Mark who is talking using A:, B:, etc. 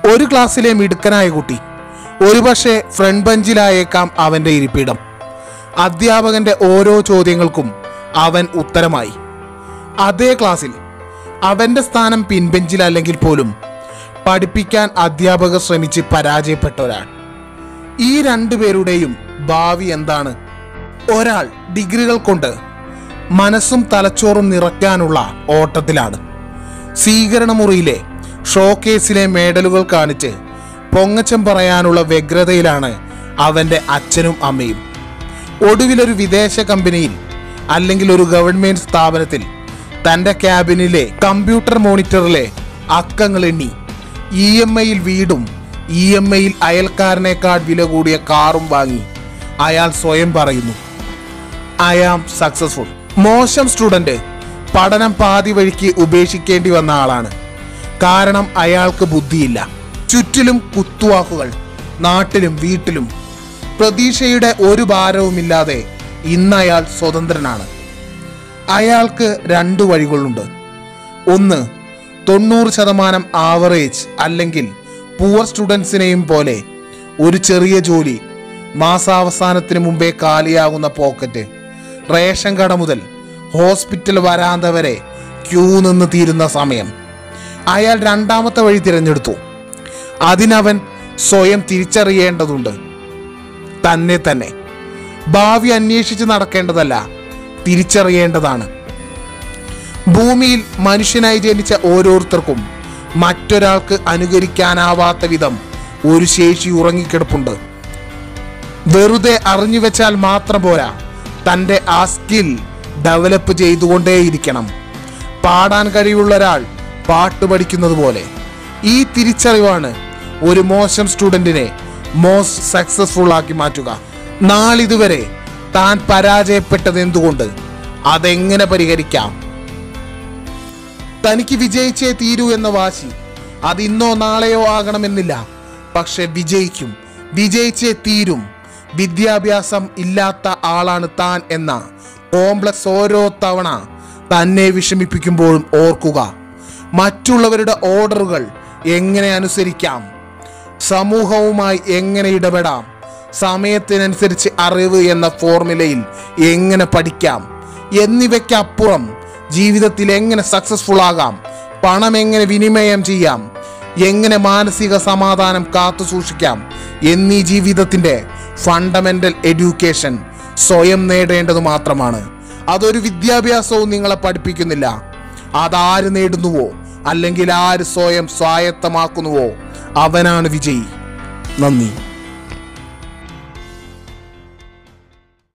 A: ഒരു ക്ലാസ്സിലെ മിടുക്കനായ കുട്ടി ഒരുപക്ഷെ ഫ്രണ്ട് ബെഞ്ചിലായേക്കാം അവന്റെ ഇരിപ്പിടം അധ്യാപകന്റെ ഓരോ ചോദ്യങ്ങൾക്കും അവൻ ഉത്തരമായി അതേ ക്ലാസ്സിൽ അവന്റെ സ്ഥാനം പിൻബെഞ്ചിലല്ലെങ്കിൽ പോലും പഠിപ്പിക്കാൻ അധ്യാപകർ ശ്രമിച്ച് പരാജയപ്പെട്ട ഒരാൾ ഈ രണ്ടുപേരുടെയും ഭാവി എന്താണ് ഒരാൾ ഡിഗ്രികൾ കൊണ്ട് മനസ്സും തലച്ചോറും നിറയ്ക്കാനുള്ള ഓട്ടത്തിലാണ് സ്വീകരണമുറിയിലെ ഷോക്കേസിലെ മേഡലുകൾ കാണിച്ച് പൊങ്ങച്ചം പറയാനുള്ള വ്യഗ്രതയിലാണ് അവൻ്റെ അച്ഛനും അമ്മയും ഒടുവിലൊരു വിദേശ കമ്പനിയിൽ അല്ലെങ്കിൽ ഒരു ഗവൺമെന്റ് സ്ഥാപനത്തിൽ തൻ്റെ ക്യാബിനിലെ കമ്പ്യൂട്ടർ മോണിറ്ററിലെ അക്കങ്ങൾ എണ്ണി ഇ എം ഐയിൽ വീടും ഇ എം ഐയിൽ അയൽക്കാരനേക്കാൾ വില കൂടിയ കാറും വാങ്ങി അയാൾ സ്വയം പറയുന്നു ഐ ആം സക്സസ്ഫുൾ മോശം സ്റ്റുഡന്റ് പഠനം പാതി വഴിക്ക് ഉപേക്ഷിക്കേണ്ടി വന്ന ആളാണ് കാരണം അയാൾക്ക് ബുദ്ധിയില്ല ചുറ്റിലും കുത്തുവാക്കുകൾ നാട്ടിലും വീട്ടിലും പ്രതീക്ഷയുടെ ഒരു ഭാരവുമില്ലാതെ ഇന്ന് അയാൾ സ്വതന്ത്രനാണ് അയാൾക്ക് രണ്ട് വഴികളുണ്ട് ഒന്ന് തൊണ്ണൂറ് ശതമാനം ആവറേജ് അല്ലെങ്കിൽ പുവർ സ്റ്റുഡൻസിനെയും പോലെ ഒരു ചെറിയ ജോലി മാസാവസാനത്തിന് മുമ്പേ കാലിയാകുന്ന പോക്കറ്റ് റേഷൻ കട മുതൽ ഹോസ്പിറ്റൽ വരാന്ത വരെ ക്യൂ നിന്ന് തീരുന്ന സമയം അയാൾ രണ്ടാമത്തെ വഴി തിരഞ്ഞെടുത്തു അതിനവൻ സ്വയം തിരിച്ചറിയേണ്ടതുണ്ട് തന്നെ തന്നെ ഭാവി അന്വേഷിച്ച് നടക്കേണ്ടതല്ല തിരിച്ചറിയേണ്ടതാണ് ഭൂമിയിൽ മനുഷ്യനായി ജനിച്ച ഓരോരുത്തർക്കും മറ്റൊരാൾക്ക് അനുകരിക്കാനാവാത്ത വിധം ഒരു ശേഷി ഉറങ്ങിക്കിടപ്പുണ്ട് വെറുതെ അറിഞ്ഞു വെച്ചാൽ മാത്രം പോരാ തൻ്റെ ആ സ്കിൽ ഡെവലപ്പ് ചെയ്തുകൊണ്ടേയിരിക്കണം പാടാൻ കഴിവുള്ള ഒരാൾ പാട്ട് പഠിക്കുന്നത് പോലെ ഈ തിരിച്ചറിവാണ് ഒരു മോശം സ്റ്റുഡൻറ്റിനെ മോസ്റ്റ് സക്സസ്ഫുൾ ആക്കി മാറ്റുക നാളിതുവരെ താൻ പരാജയപ്പെട്ടത് എന്തുകൊണ്ട് അതെങ്ങനെ പരിഹരിക്കാം തനിക്ക് വിജയിച്ചേ തീരൂ എന്ന വാശി അത് ഇന്നോ നാളെയോ ആകണമെന്നില്ല പക്ഷെ വിജയിക്കും വിജയിച്ചേ തീരും വിദ്യാഭ്യാസം ഇല്ലാത്ത ആളാണ് താൻ എന്ന കോംപ്ലക്സ് ഓരോ തവണ തന്നെ വിഷമിപ്പിക്കുമ്പോഴും ഓർക്കുക മറ്റുള്ളവരുടെ ഓർഡറുകൾ എങ്ങനെ അനുസരിക്കാം സമൂഹവുമായി എങ്ങനെ ഇടപെടാം സമയത്തിനനുസരിച്ച് അറിവ് എന്ന ഫോർമുലയിൽ എങ്ങനെ പഠിക്കാം എന്നിവയ്ക്കപ്പുറം ജീവിതത്തിൽ എങ്ങനെ സക്സസ്ഫുൾ ആകാം പണം എങ്ങനെ വിനിമയം ചെയ്യാം എങ്ങനെ മാനസിക സമാധാനം കാത്തു സൂക്ഷിക്കാം എന്നീ ജീവിതത്തിന്റെ ഫണ്ടമെന്റൽ എഡ്യൂക്കേഷൻ സ്വയം നേടേണ്ടത് മാത്രമാണ് അതൊരു വിദ്യാഭ്യാസവും നിങ്ങളെ പഠിപ്പിക്കുന്നില്ല അതാര് നേടുന്നുവോ അല്ലെങ്കിൽ ആര് സ്വയം സ്വായത്തമാക്കുന്നുവോ അവനാണ് വിജയി നന്ദി